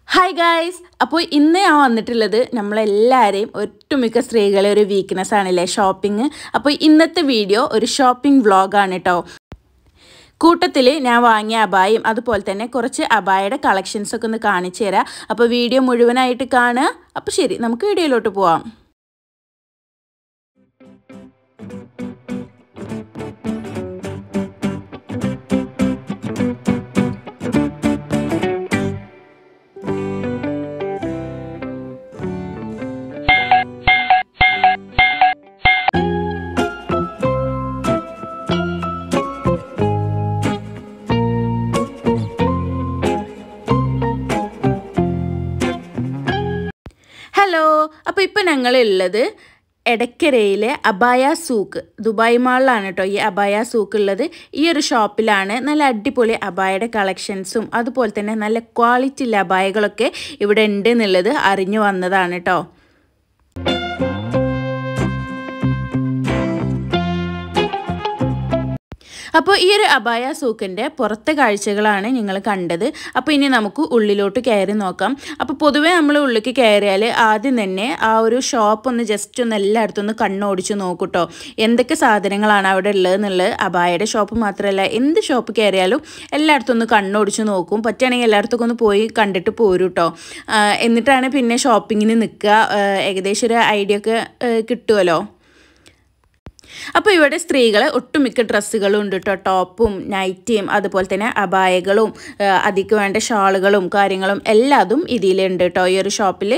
hi guys അപ്പോൾ ഇന്ന് ഞാൻ വന്നിട്ടുള്ളത് നമ്മളെല്ലാവരെയും ഒട്ടുമിക്ക സ്ത്രീകളെ ഒരു വീക്ക്നെസ് ആണല്ലേ ഷോപ്പിംഗ് അപ്പോൾ ഇന്നത്തെ വീഡിയോ ഒരു ഷോപ്പിംഗ് വ്ളോഗാണ് കേട്ടോ കൂട്ടത്തിൽ ഞാൻ വാങ്ങിയ അബായും അതുപോലെ തന്നെ കുറച്ച് അബായയുടെ കളക്ഷൻസ് ഒക്കെ ഒന്ന് കാണിച്ചു തരാം അപ്പോൾ വീഡിയോ മുഴുവനായിട്ട് കാണുക അപ്പോൾ ശരി നമുക്ക് വീഡിയോയിലോട്ട് പോവാം ഹലോ അപ്പോൾ ഇപ്പോൾ ഞങ്ങളുള്ളത് എടക്കരയിലെ അബായ സൂക്ക് ദുബായ് മാളിലാണ് കേട്ടോ ഈ അബായ സൂക്ക് ഉള്ളത് ഈ ഒരു ഷോപ്പിലാണ് നല്ല അടിപൊളി അബായയുടെ കളക്ഷൻസും അതുപോലെ തന്നെ നല്ല ക്വാളിറ്റി ഉള്ള അബായകളൊക്കെ ഇവിടെ ഉണ്ട് എന്നുള്ളത് അറിഞ്ഞു വന്നതാണ് കേട്ടോ അപ്പോൾ ഈ ഒരു അബായ സൂക്കിൻ്റെ പുറത്തെ കാഴ്ചകളാണ് നിങ്ങൾ കണ്ടത് അപ്പോൾ ഇനി നമുക്ക് ഉള്ളിലോട്ട് കയറി നോക്കാം അപ്പോൾ പൊതുവേ നമ്മൾ ഉള്ളിലേക്ക് കയറിയാൽ ആദ്യം തന്നെ ആ ഒരു ഷോപ്പ് ഒന്ന് ജസ്റ്റ് ഒന്ന് എല്ലായിടത്തും ഒന്ന് കണ്ണോടിച്ച് നോക്കൂട്ടോ എന്തൊക്കെ സാധനങ്ങളാണ് അവിടെ ഉള്ളതെന്നുള്ളത് അബായയുടെ ഷോപ്പ് മാത്രമല്ല എന്ത് ഷോപ്പ് കയറിയാലും എല്ലായിടത്തും ഒന്ന് കണ്ണോടിച്ച് നോക്കും പറ്റുകയാണെങ്കിൽ എല്ലായിടത്തും ഒന്ന് പോയി കണ്ടിട്ട് പോരും കേട്ടോ എന്നിട്ടാണ് പിന്നെ ഷോപ്പിങ്ങിന് നിൽക്കുക ഏകദേശം ഒരു ഐഡിയ ഒക്കെ കിട്ടുമല്ലോ അപ്പോൾ ഇവിടെ സ്ത്രീകൾ ഒട്ടുമിക്ക ഡ്രസ്സുകളും ഉണ്ട് കേട്ടോ ടോപ്പും നൈറ്റിയും അതുപോലെ തന്നെ അബായകളും അതിക്ക് വേണ്ട ഷാളുകളും കാര്യങ്ങളും എല്ലാതും ഇതിലുണ്ട് കേട്ടോ ഈ ഒരു ഷോപ്പിൽ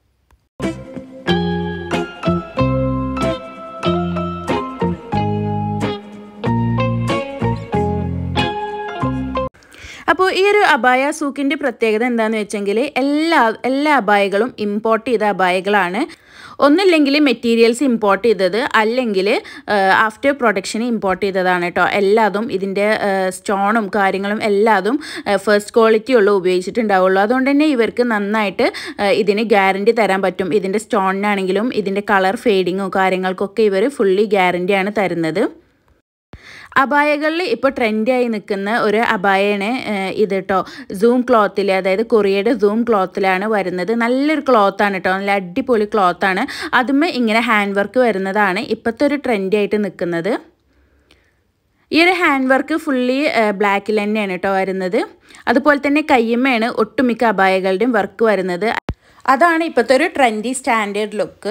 അപ്പോൾ ഈ ഒരു അബായ സൂക്കിൻ്റെ പ്രത്യേകത എന്താണെന്ന് വെച്ചെങ്കിൽ എല്ലാ എല്ലാ അബായകളും ഇമ്പോർട്ട് ചെയ്ത അബായകളാണ് ഒന്നില്ലെങ്കിൽ മെറ്റീരിയൽസ് ഇമ്പോർട്ട് ചെയ്തത് അല്ലെങ്കിൽ ആഫ്റ്റർ പ്രൊഡക്ഷൻ ഇമ്പോർട്ട് ചെയ്തതാണ് കേട്ടോ എല്ലാതും ഇതിൻ്റെ സ്റ്റോണും കാര്യങ്ങളും എല്ലാതും ഫസ്റ്റ് ക്വാളിറ്റി ഉള്ള ഉപയോഗിച്ചിട്ടുണ്ടാവുള്ളൂ അതുകൊണ്ട് തന്നെ ഇവർക്ക് നന്നായിട്ട് ഇതിന് ഗ്യാരണ്ടി തരാൻ പറ്റും ഇതിൻ്റെ സ്റ്റോണിനാണെങ്കിലും ഇതിൻ്റെ കളർ ഫെയ്ഡിങ്ങോ കാര്യങ്ങൾക്കൊക്കെ ഇവർ ഫുള്ളി ഗ്യാരണ്ടിയാണ് തരുന്നത് അബായകളിൽ ഇപ്പോൾ ട്രെൻഡായി നിൽക്കുന്ന ഒരു അബായയാണ് ഇത് കേട്ടോ സൂം ക്ലോത്തിൽ അതായത് കൊറിയയുടെ സൂം ക്ലോത്തിലാണ് വരുന്നത് നല്ലൊരു ക്ലോത്താണ് കേട്ടോ നല്ല അടിപൊളി ക്ലോത്താണ് അതുമേ ഇങ്ങനെ ഹാൻഡ് വർക്ക് വരുന്നതാണ് ഇപ്പോഴത്തെ ഒരു ട്രെൻഡായിട്ട് നിൽക്കുന്നത് ഈ ഒരു ഹാൻഡ് വർക്ക് ഫുള്ളി ബ്ലാക്കിൽ തന്നെയാണ് കേട്ടോ വരുന്നത് അതുപോലെ തന്നെ കയ്യമ്മയാണ് ഒട്ടുമിക്ക അബായകളുടെയും വർക്ക് വരുന്നത് അതാണ് ഇപ്പോഴത്തെ ഒരു ട്രെൻഡി സ്റ്റാൻഡേർഡ് ലുക്ക്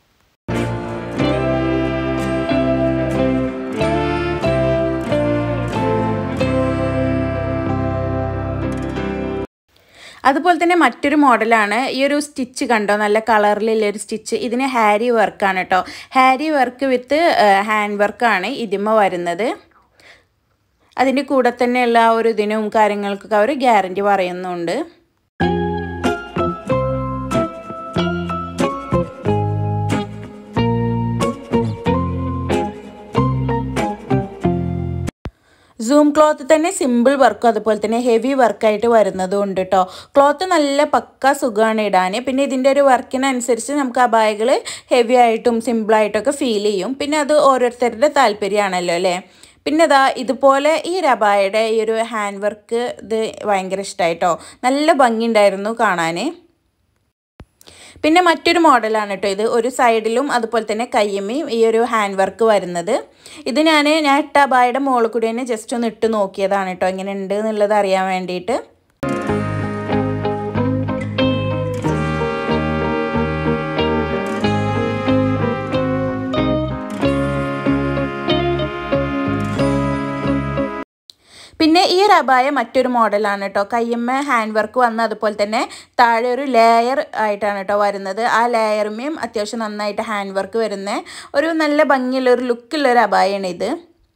അതുപോലെ തന്നെ മറ്റൊരു മോഡലാണ് ഈ ഒരു സ്റ്റിച്ച് കണ്ടോ നല്ല കളറിലുള്ള ഒരു സ്റ്റിച്ച് ഇതിന് ഹാരി വർക്കാണ് കേട്ടോ ഹാരി വർക്ക് വിത്ത് ഹാൻഡ് വർക്കാണ് ഇതിമ വരുന്നത് അതിൻ്റെ കൂടെ തന്നെയുള്ള ആ ഒരു ഇതിനും കാര്യങ്ങൾക്കൊക്കെ അവർ ഗ്യാരണ്ടി പറയുന്നുണ്ട് സൂം ക്ലോത്ത് തന്നെ സിമ്പിൾ വർക്കും അതുപോലെ തന്നെ ഹെവി വർക്കായിട്ട് വരുന്നതും ഉണ്ട് കേട്ടോ ക്ലോത്ത് നല്ല പക്ക സുഖമാണ് ഇടാൻ പിന്നെ ഇതിൻ്റെ ഒരു വർക്കിനനുസരിച്ച് നമുക്ക് അബായകൾ ഹെവി ആയിട്ടും സിമ്പിളായിട്ടൊക്കെ ഫീൽ ചെയ്യും പിന്നെ അത് ഓരോരുത്തരുടെ താല്പര്യമാണല്ലോ അല്ലേ പിന്നെ ഇതാ ഇതുപോലെ ഈ ഒരു അബായയുടെ ഈ ഒരു ഹാൻഡ് വർക്ക് ഇത് ഭയങ്കര ഇഷ്ടമായിട്ടോ നല്ല ഭംഗിയുണ്ടായിരുന്നു കാണാൻ പിന്നെ മറ്റൊരു മോഡലാണ് കേട്ടോ ഇത് ഒരു സൈഡിലും അതുപോലെ തന്നെ കയ്യമ്മയും ഈ ഒരു ഹാൻഡ് വർക്ക് വരുന്നത് ഇത് ഞാൻ ഞാൻ ഇട്ട അബായുടെ മുകളിൽ കൂടി തന്നെ ജസ്റ്റ് ഒന്ന് ഇട്ട് നോക്കിയതാണ് കേട്ടോ ഇങ്ങനെ ഉണ്ട് എന്നുള്ളത് അറിയാൻ വേണ്ടിയിട്ട് പിന്നെ ഈ റബായ മറ്റൊരു മോഡലാണ് കേട്ടോ കയ്യമ്മ ഹാൻഡ് വർക്ക് വന്ന് അതുപോലെ തന്നെ താഴെ ഒരു ലെയർ ആയിട്ടാണ് കേട്ടോ വരുന്നത് ആ ലെയറുമേയും അത്യാവശ്യം നന്നായിട്ട് ഹാൻഡ് വർക്ക് വരുന്ന ഒരു നല്ല ഭംഗിയുള്ള ഒരു ലുക്കുള്ള ഒരു അബായാണ് ഇത്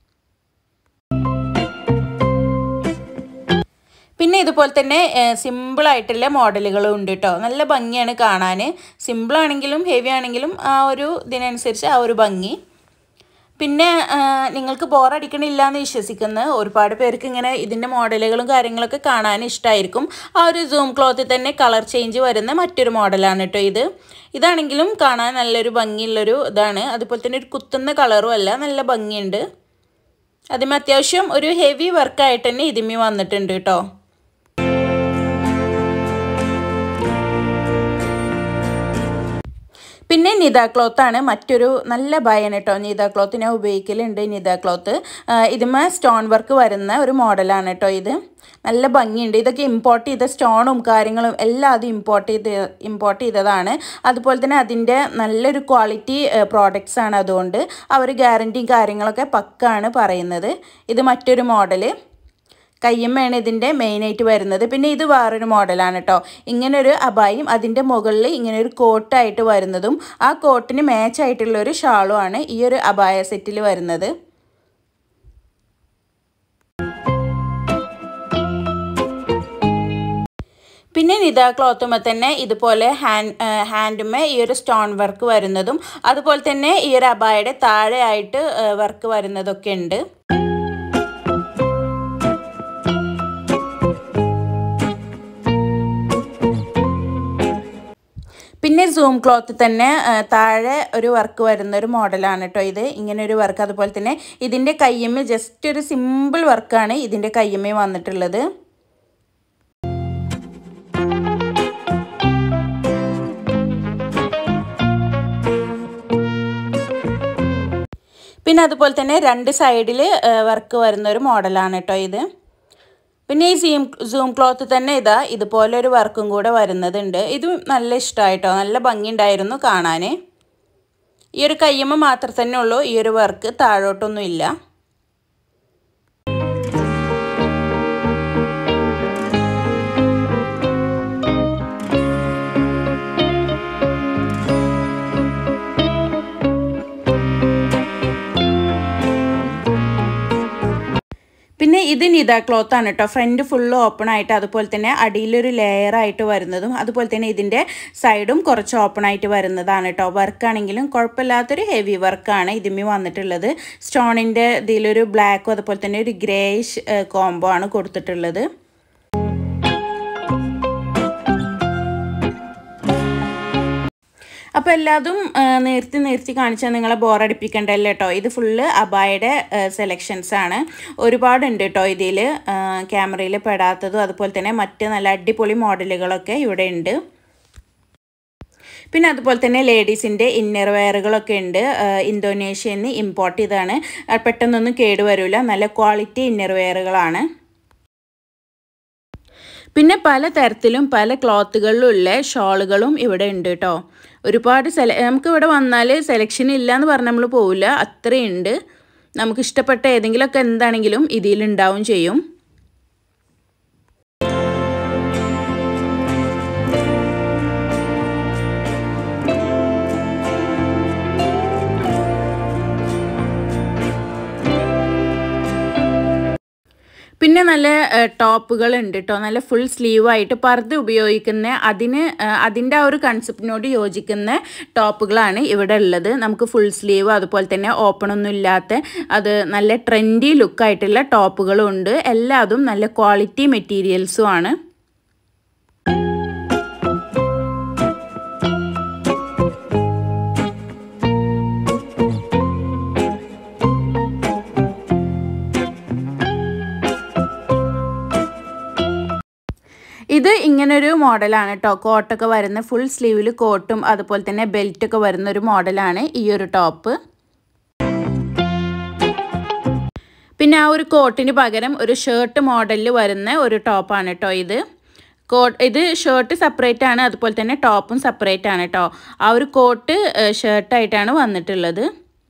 പിന്നെ ഇതുപോലെ തന്നെ സിമ്പിളായിട്ടുള്ള മോഡലുകളും ഉണ്ട് കേട്ടോ നല്ല ഭംഗിയാണ് കാണാൻ സിമ്പിളാണെങ്കിലും ഹെവി ആണെങ്കിലും ആ ഒരു ഇതിനനുസരിച്ച് ആ ഒരു ഭംഗി പിന്നെ നിങ്ങൾക്ക് ബോറടിക്കണില്ല എന്ന് വിശ്വസിക്കുന്ന ഒരുപാട് പേർക്ക് ഇങ്ങനെ ഇതിൻ്റെ മോഡലുകളും കാര്യങ്ങളൊക്കെ കാണാൻ ഇഷ്ടമായിരിക്കും ആ ഒരു സൂം ക്ലോത്തിൽ തന്നെ കളർ ചേഞ്ച് വരുന്ന മറ്റൊരു മോഡലാണ് കേട്ടോ ഇത് ഇതാണെങ്കിലും കാണാൻ നല്ലൊരു ഭംഗിയുള്ളൊരു ഇതാണ് അതുപോലെ തന്നെ ഒരു കുത്തുന്ന കളറും അല്ല നല്ല ഭംഗിയുണ്ട് അതിന് അത്യാവശ്യം ഒരു ഹെവി വർക്കായിട്ട് തന്നെ ഇതിമി വന്നിട്ടുണ്ട് കേട്ടോ നിത ക്ലോത്താണ് മറ്റൊരു നല്ല ബയാണ് കേട്ടോ നിത ക്ലോത്ത് ഞാൻ ഉപയോഗിക്കലുണ്ട് നിത ക്ലോത്ത് ഇതുമേ സ്റ്റോൺ വർക്ക് വരുന്ന ഒരു മോഡലാണ് കേട്ടോ ഇത് നല്ല ഭംഗിയുണ്ട് ഇതൊക്കെ ഇമ്പോർട്ട് ചെയ്ത സ്റ്റോണും കാര്യങ്ങളും എല്ലാം അത് ഇമ്പോർട്ട് ചെയ്ത് ഇമ്പോർട്ട് ചെയ്തതാണ് അതുപോലെ തന്നെ അതിൻ്റെ നല്ലൊരു ക്വാളിറ്റി പ്രോഡക്റ്റ്സ് ആണ് അതുകൊണ്ട് അവർ ഗ്യാരൻറ്റിയും കാര്യങ്ങളൊക്കെ പക്കാണ് പറയുന്നത് ഇത് മറ്റൊരു മോഡൽ കയ്യമ്മയാണ് ഇതിൻ്റെ മെയിനായിട്ട് വരുന്നത് പിന്നെ ഇത് വേറൊരു മോഡലാണ് കേട്ടോ ഇങ്ങനൊരു അബായും അതിൻ്റെ മുകളിൽ ഇങ്ങനെ ഒരു കോട്ടായിട്ട് വരുന്നതും ആ കോട്ടിന് മാച്ച് ആയിട്ടുള്ള ഒരു ഷാളുമാണ് ഈ ഒരു അബായ സെറ്റിൽ വരുന്നത് പിന്നെ നിത ക്ലോത്തുമ്മ തന്നെ ഇതുപോലെ ഹാൻഡ് ഹാൻഡുമേ ഈ ഒരു സ്റ്റോൺ വർക്ക് വരുന്നതും അതുപോലെ തന്നെ ഈ ഒരു അബായയുടെ താഴെയായിട്ട് വർക്ക് വരുന്നതൊക്കെ ഉണ്ട് പിന്നെ സൂം ക്ലോത്ത് തന്നെ താഴെ ഒരു വർക്ക് വരുന്ന ഒരു മോഡലാണ് കേട്ടോ ഇത് ഇങ്ങനെ ഒരു വർക്ക് അതുപോലെ തന്നെ ഇതിൻ്റെ കയ്യമ്മ ജസ്റ്റ് ഒരു സിമ്പിൾ വർക്കാണ് ഇതിൻ്റെ കയ്യമ്മ വന്നിട്ടുള്ളത് പിന്നെ അതുപോലെ തന്നെ രണ്ട് സൈഡിൽ വർക്ക് വരുന്ന ഒരു മോഡലാണ് കേട്ടോ ഇത് പിന്നെ ഈ സീം സൂം ക്ലോത്ത് തന്നെ ഇതാ ഇതുപോലെ ഒരു വർക്കും കൂടെ വരുന്നതുണ്ട് ഇത് നല്ല ഇഷ്ടമായിട്ടോ നല്ല ഭംഗിയുണ്ടായിരുന്നു കാണാൻ ഈ ഒരു കയ്യമ്മ മാത്രം തന്നെ ഉള്ളൂ ഈ ഒരു വർക്ക് താഴോട്ടൊന്നും ഇല്ല പിന്നെ ഇത് നിത ക്ലോത്ത് ആണ് കേട്ടോ ഫ്രണ്ട് ഫുള്ള് ഓപ്പൺ ആയിട്ട് അതുപോലെ തന്നെ അടിയിലൊരു ലെയർ ആയിട്ട് വരുന്നതും അതുപോലെ തന്നെ ഇതിൻ്റെ സൈഡും കുറച്ച് ഓപ്പൺ ആയിട്ട് വരുന്നതാണ് കേട്ടോ വർക്കാണെങ്കിലും കുഴപ്പമില്ലാത്തൊരു ഹെവി വർക്കാണ് ഇതിമ്മി വന്നിട്ടുള്ളത് സ്റ്റോണിൻ്റെ ഇതിലൊരു ബ്ലാക്കും അതുപോലെ തന്നെ ഒരു ഗ്രേയിഷ് കോംബോ ആണ് കൊടുത്തിട്ടുള്ളത് അപ്പോൾ എല്ലാതും നിർത്തി നിർത്തി കാണിച്ചാൽ നിങ്ങളെ ബോറടിപ്പിക്കണ്ടല്ലോ കേട്ടോ ഇത് ഫുള്ള് അബായുടെ സെലക്ഷൻസ് ആണ് ഒരുപാടുണ്ട് കേട്ടോ ഇതിൽ ക്യാമറയിൽ പെടാത്തതും അതുപോലെ തന്നെ മറ്റ് നല്ല അടിപൊളി മോഡലുകളൊക്കെ ഇവിടെ ഉണ്ട് പിന്നെ അതുപോലെ തന്നെ ലേഡീസിൻ്റെ ഇന്നർ വെയറുകളൊക്കെ ഉണ്ട് ഇന്തോനേഷ്യയിൽ നിന്ന് ഇമ്പോർട്ട് ചെയ്താണ് പെട്ടെന്നൊന്നും കേടുവരില്ല നല്ല ക്വാളിറ്റി ഇന്നർ വെയറുകളാണ് പിന്നെ പല തരത്തിലും പല ക്ലോത്തുകളിലുള്ള ഷോളുകളും ഇവിടെ ഉണ്ട് കേട്ടോ ഒരുപാട് സെല നമുക്ക് ഇവിടെ വന്നാൽ സെലക്ഷൻ ഇല്ല എന്ന് പറഞ്ഞാൽ നമ്മൾ പോവില്ല അത്രയുണ്ട് നമുക്ക് ഇഷ്ടപ്പെട്ട ഏതെങ്കിലുമൊക്കെ എന്താണെങ്കിലും ഇതിലുണ്ടാവും ചെയ്യും പിന്നെ നല്ല ടോപ്പുകൾ ഉണ്ട് കേട്ടോ നല്ല ഫുൾ സ്ലീവായിട്ട് പർദ്ദ ഉപയോഗിക്കുന്ന അതിന് അതിൻ്റെ ആ ഒരു കൺസെപ്റ്റിനോട് യോജിക്കുന്ന ടോപ്പുകളാണ് ഇവിടെ ഉള്ളത് നമുക്ക് ഫുൾ സ്ലീവ് അതുപോലെ തന്നെ ഓപ്പൺ ഒന്നും ഇല്ലാത്ത അത് നല്ല ട്രെൻഡി ലുക്കായിട്ടുള്ള ടോപ്പുകളും ഉണ്ട് എല്ലാതും നല്ല ക്വാളിറ്റി മെറ്റീരിയൽസും ആണ് ഇത് ഇങ്ങനൊരു മോഡലാണ് കേട്ടോ കോട്ടൊക്കെ വരുന്ന ഫുൾ സ്ലീവിൽ കോട്ടും അതുപോലെ തന്നെ ബെൽറ്റൊക്കെ വരുന്ന ഒരു മോഡലാണ് ഈ ഒരു ടോപ്പ് പിന്നെ ആ ഒരു കോട്ടിന് പകരം ഒരു ഷർട്ട് മോഡലിൽ വരുന്ന ഒരു ടോപ്പാണ് കേട്ടോ ഇത് കോട്ട് ഇത് ഷർട്ട് സെപ്പറേറ്റ് ആണ് അതുപോലെ തന്നെ ടോപ്പും സെപ്പറേറ്റ് ആണ് കേട്ടോ ആ ഒരു കോട്ട് ഷർട്ടായിട്ടാണ് വന്നിട്ടുള്ളത്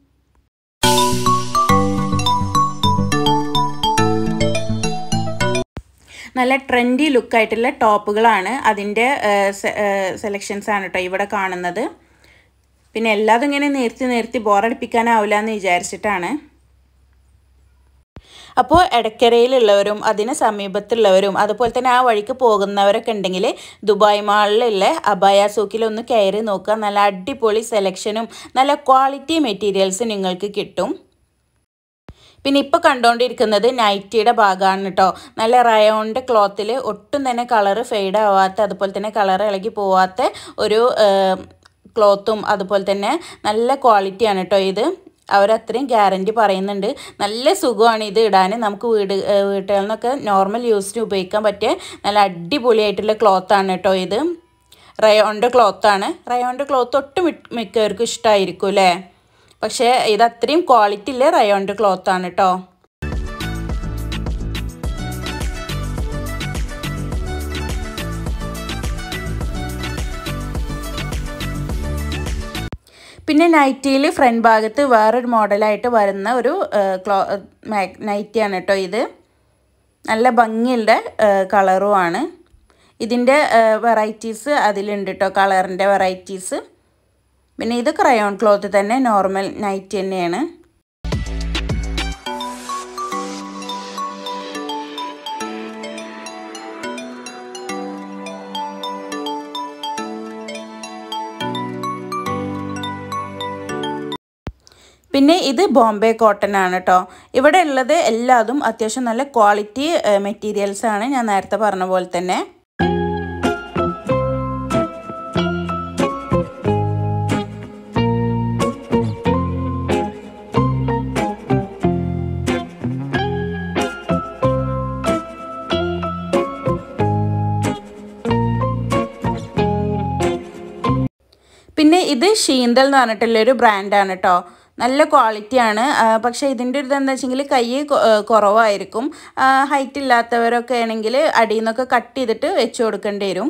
നല്ല ട്രെൻഡി ലുക്കായിട്ടുള്ള ടോപ്പുകളാണ് അതിൻ്റെ സെലക്ഷൻസ് ആണ് കേട്ടോ ഇവിടെ കാണുന്നത് പിന്നെ എല്ലാതും ഇങ്ങനെ നിർത്തി നിർത്തി ബോറടിപ്പിക്കാനാവില്ല എന്ന് വിചാരിച്ചിട്ടാണ് അപ്പോൾ എടക്കരയിലുള്ളവരും അതിന് സമീപത്തുള്ളവരും അതുപോലെ തന്നെ ആ വഴിക്ക് പോകുന്നവരൊക്കെ ഉണ്ടെങ്കിൽ ദുബായ് മാളിലുള്ള അബായ സൂക്കിലൊന്ന് കയറി നോക്കുക നല്ല അടിപൊളി സെലക്ഷനും നല്ല ക്വാളിറ്റി മെറ്റീരിയൽസ് നിങ്ങൾക്ക് കിട്ടും പിന്നെ ഇപ്പോൾ കണ്ടുകൊണ്ടിരിക്കുന്നത് നൈറ്റിയുടെ ഭാഗമാണ് കേട്ടോ നല്ല റയോണ്ട് ക്ലോത്തിൽ ഒട്ടും തന്നെ കളറ് ഫെയ്ഡ് ആവാത്ത അതുപോലെ തന്നെ കളർ ഇളകി പോവാത്ത ഒരു ക്ലോത്തും അതുപോലെ തന്നെ നല്ല ക്വാളിറ്റിയാണ് കേട്ടോ ഇത് അവരത്രയും ഗ്യാരൻറ്റി പറയുന്നുണ്ട് നല്ല സുഖമാണ് ഇത് ഇടാൻ നമുക്ക് വീട് വീട്ടുകളിൽ നിന്നൊക്കെ നോർമൽ യൂസിന് ഉപയോഗിക്കാൻ പറ്റിയ നല്ല അടിപൊളിയായിട്ടുള്ള ക്ലോത്താണ് കേട്ടോ ഇത് റയോണിൻ്റെ ക്ലോത്താണ് റയോണിൻ്റെ ക്ലോത്ത് ഒട്ടും മിക്കവർക്കും ഇഷ്ടമായിരിക്കും അല്ലേ പക്ഷേ ഇത് അത്രയും ക്വാളിറ്റി ഉള്ള റയോണിൻ്റെ ക്ലോത്താണ് കേട്ടോ പിന്നെ നൈറ്റിയിൽ ഫ്രണ്ട് ഭാഗത്ത് വേറൊരു മോഡലായിട്ട് വരുന്ന ഒരു ക്ലോ നൈറ്റിയാണ് കേട്ടോ ഇത് നല്ല ഭംഗിയുള്ള കളറുമാണ് ഇതിൻ്റെ വെറൈറ്റീസ് അതിലുണ്ട് കേട്ടോ കളറിൻ്റെ വെറൈറ്റീസ് പിന്നെ ഇത് ക്രയോൺ ക്ലോത്ത് തന്നെ നോർമൽ നൈറ്റ് തന്നെയാണ് പിന്നെ ഇത് ബോംബെ കോട്ടൺ ആണ് കേട്ടോ ഇവിടെ ഉള്ളത് എല്ലാതും അത്യാവശ്യം നല്ല ക്വാളിറ്റി മെറ്റീരിയൽസ് ആണ് ഞാൻ നേരത്തെ പറഞ്ഞ പോലെ തന്നെ പിന്നെ ഇത് ഷീന്തൽ എന്ന് പറഞ്ഞിട്ടുള്ളൊരു ബ്രാൻഡാണ് കേട്ടോ നല്ല ക്വാളിറ്റിയാണ് പക്ഷേ ഇതിൻ്റെ ഒരു ഇതെന്താ വെച്ചെങ്കിൽ കൈ കുറവായിരിക്കും ഹൈറ്റ് ഇല്ലാത്തവരൊക്കെ ആണെങ്കിൽ അടിയിൽ നിന്നൊക്കെ കട്ട് ചെയ്തിട്ട് വെച്ച് കൊടുക്കേണ്ടി വരും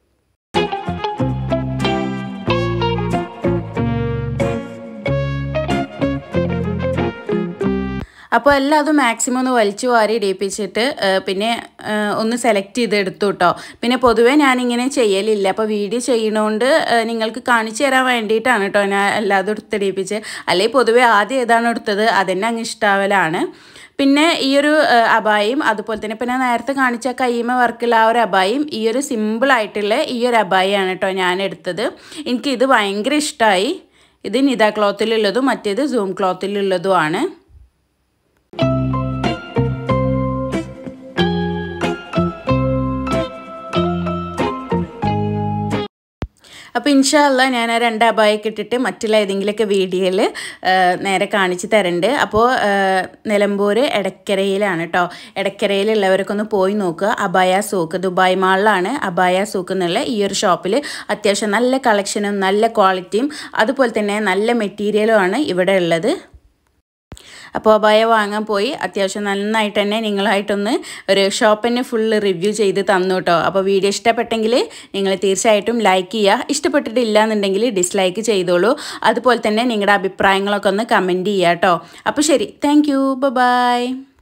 അപ്പോൾ എല്ലാം അത് മാക്സിമം ഒന്ന് വലിച്ചു വാരി ഇടിയിപ്പിച്ചിട്ട് പിന്നെ ഒന്ന് സെലക്ട് ചെയ്ത് എടുത്തു കേട്ടോ പിന്നെ പൊതുവേ ഞാനിങ്ങനെ ചെയ്യലില്ല അപ്പോൾ വീഡിയോ ചെയ്യണോണ്ട് നിങ്ങൾക്ക് കാണിച്ചു തരാൻ വേണ്ടിയിട്ടാണ് കേട്ടോ ഞാൻ എല്ലാതും എടുത്തിടിയിപ്പിച്ച് അല്ലെങ്കിൽ പൊതുവേ ആദ്യം ഏതാണ് എടുത്തത് അതന്നെ അങ്ങ് ഇഷ്ടാവലാണ് പിന്നെ ഈ ഒരു അബായും അതുപോലെ തന്നെ ഇപ്പം ഞാൻ നേരത്തെ കാണിച്ച കയ്യമ വർക്കുള്ള ആ ഒരു അബായും ഈ ഒരു സിമ്പിളായിട്ടുള്ള ഈ ഒരു അബായാണ് കേട്ടോ ഞാൻ എടുത്തത് എനിക്ക് ഇത് ഭയങ്കര ഇഷ്ടമായി ഇത് നിത ക്ലോത്തിലുള്ളതും മറ്റേത് സൂം ക്ലോത്തിലുള്ളതുമാണ് അപ്പോൾ ഇൻഷാല്ല ഞാൻ ആ രണ്ട് അബായൊക്കെ ഇട്ടിട്ട് മറ്റുള്ള ഏതെങ്കിലുമൊക്കെ വീഡിയോയിൽ നേരെ കാണിച്ച് തരണ്ട് അപ്പോൾ നിലമ്പൂർ എടക്കരയിലാണ് കേട്ടോ എടക്കരയിലുള്ളവരൊക്കെ ഒന്ന് പോയി നോക്കുക അബായ സൂക്ക് ദുബായ് മാളിലാണ് അബായ സൂക്ക് എന്നുള്ള ഈ ഒരു ഷോപ്പിൽ അത്യാവശ്യം നല്ല കളക്ഷനും നല്ല ക്വാളിറ്റിയും അതുപോലെ തന്നെ നല്ല മെറ്റീരിയലുമാണ് ഇവിടെ ഉള്ളത് അപ്പോൾ അബായ വാങ്ങാൻ പോയി അത്യാവശ്യം നന്നായിട്ട് തന്നെ നിങ്ങളായിട്ടൊന്ന് ഒരു ഷോപ്പിന് ഫുള്ള് റിവ്യൂ ചെയ്ത് തന്നു കേട്ടോ അപ്പോൾ വീഡിയോ ഇഷ്ടപ്പെട്ടെങ്കിൽ നിങ്ങൾ തീർച്ചയായിട്ടും ലൈക്ക് ചെയ്യുക ഇഷ്ടപ്പെട്ടിട്ടില്ല എന്നുണ്ടെങ്കിൽ ഡിസ്ലൈക്ക് ചെയ്തോളൂ അതുപോലെ തന്നെ നിങ്ങളുടെ അഭിപ്രായങ്ങളൊക്കെ ഒന്ന് കമൻറ്റ് ചെയ്യുക കേട്ടോ അപ്പോൾ ശരി താങ്ക് യു ബൈ